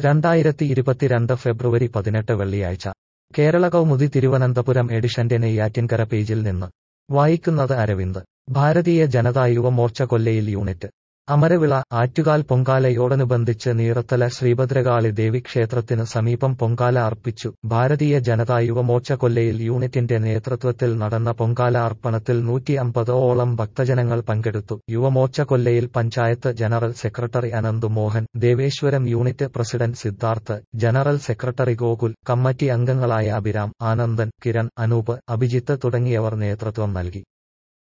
രണ്ടായിരത്തി ഇരുപത്തിരണ്ട് ഫെബ്രുവരി പതിനെട്ട് വെള്ളിയാഴ്ച കേരള കൗമുദി തിരുവനന്തപുരം എഡിഷന്റെ നെയ്യാറ്റിൻകര പേജിൽ നിന്ന് വായിക്കുന്നത് അരവിന്ദ് ഭാരതീയ ജനതാ യുവമോർച്ച കൊല്ലയിൽ യൂണിറ്റ് അമരവിള ആറ്റുകാൽ പൊങ്കാലയോടനുബന്ധിച്ച് നീറത്തല ശ്രീഭദ്രകാളി ദേവി ക്ഷേത്രത്തിന് സമീപം പൊങ്കാല അർപ്പിച്ചു ഭാരതീയ ജനതാ യുവമോർച്ച കൊല്ലയിൽ യൂണിറ്റിന്റെ നേതൃത്വത്തിൽ നടന്ന പൊങ്കാല അർപ്പണത്തിൽ നൂറ്റി അമ്പതോളം ഭക്തജനങ്ങൾ പങ്കെടുത്തു Yuva Morcha Kollayil panchayat general secretary Ananthu Mohan Deveshwaram unit president Siddharth general secretary Gokul committee അംഗങ്ങളായ അഭിരാം ആനന്ദൻ കിരൺ അനൂപ് അഭിജിത്ത് തുടങ്ങിയവർ നേതൃത്വം നൽകി